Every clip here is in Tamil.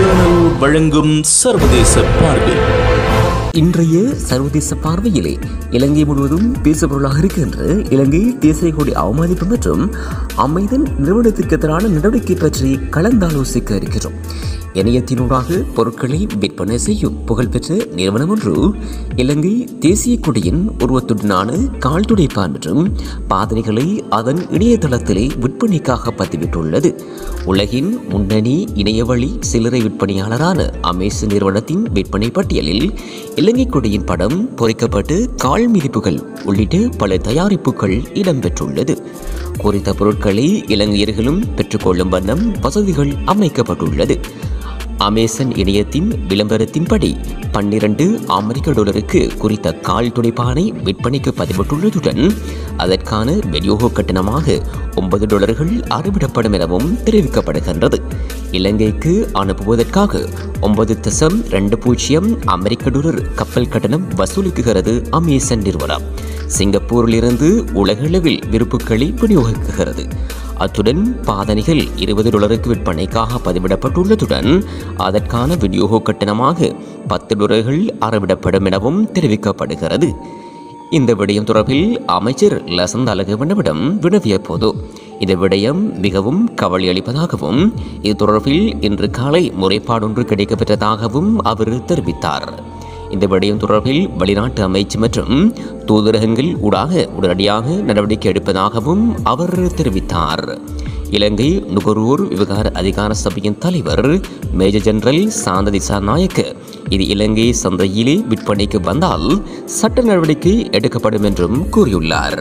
சேனல் வழங்கும் சர்வதேச பார்வை இன்றைய சர்வதேச பார்வையிலே இலங்கை முழுவதும் பேசுபொருளாக இருக்கின்ற இலங்கை தேசிய கொடி அவமதிப்பு மற்றும் அமைதன் நிறுவனத்திற்கு எதிரான நடவடிக்கை பற்றி கலந்தாலோசிக்க இருக்கிறோம் இணையத்தினூடாக பொருட்களை விற்பனை செய்யும் புகழ்பெற்ற நிறுவனம் ஒன்று இலங்கை தேசிய கொடியின் உருவத்துடனான கால் துடைப்பான் மற்றும் பாதனைகளை அதன் இணையதளத்திலே விற்பனைக்காக பதிவிட்டுள்ளது உலகின் முன்னணி இணையவழி சில்லறை விற்பனையாளரான அமேசன் நிறுவனத்தின் விற்பனை பட்டியலில் இலங்கை கொடியின் படம் பொறிக்கப்பட்டு கால் மிதிப்புகள் உள்ளிட்ட பல தயாரிப்புகள் இடம்பெற்றுள்ளது குறித்த பொருட்களை இலங்கையர்களும் பெற்றுக்கொள்ளும் வண்ணம் வசதிகள் அமைக்கப்பட்டுள்ளது அமேசன் இணையத்தின் விளம்பரத்தின்படி பன்னிரண்டு அமெரிக்க டாலருக்கு குறித்த கால் துடைப்பானை விற்பனைக்கு பதிவிட்டுள்ளதுடன் அதற்கான விநியோக கட்டணமாக ஒன்பது டாலர்கள் அறவிடப்படும் எனவும் தெரிவிக்கப்படுகின்றது இலங்கைக்கு அனுப்புவதற்காக ஒன்பது தசம் ரெண்டு பூஜ்ஜியம் அமெரிக்க டாலர் கப்பல் கட்டணம் வசூலிக்குகிறது அமேசன் நிறுவனம் சிங்கப்பூரிலிருந்து உலகளவில் விருப்புகளை விநியோகிக்குகிறது அத்துடன் பாதணிகள் இருபது டாலருக்கு விற்பனைக்காக பதிவிடப்பட்டுள்ளதுடன் அதற்கான விநியோக கட்டணமாக பத்து டாலர்கள் அறவிடப்படும் எனவும் தெரிவிக்கப்படுகிறது இந்த விடயம் தொடர்பில் அமைச்சர் லசந்த் அழகவனவிடம் வினவிய போது இந்த விடயம் மிகவும் கவலை அளிப்பதாகவும் இது தொடர்பில் இன்று காலை முறைப்பாடொன்று கிடைக்கப்பெற்றதாகவும் அவர் தெரிவித்தார் இந்த விடயம் தொடர்பில் வெளிநாட்டு அமைச்சு மற்றும் தூதரகங்கள் ஊடாக உடனடியாக நடவடிக்கை எடுப்பதாகவும் அவர் தெரிவித்தார் இலங்கை நுகர்வோர் விவகார அதிகார சபையின் தலைவர் மேஜர் ஜெனரல் சாந்த திசா நாயக்க இது இலங்கை சந்தையிலே விற்பனைக்கு வந்தால் சட்ட நடவடிக்கை எடுக்கப்படும் என்றும் கூறியுள்ளார்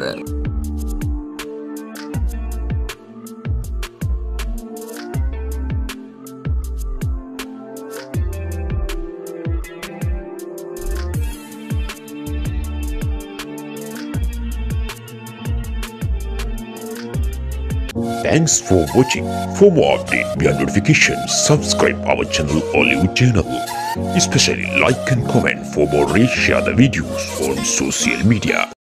Thanks for watching. For more update via notifications, subscribe our channel Hollywood channel. Especially like and comment for more rate share the videos on social media.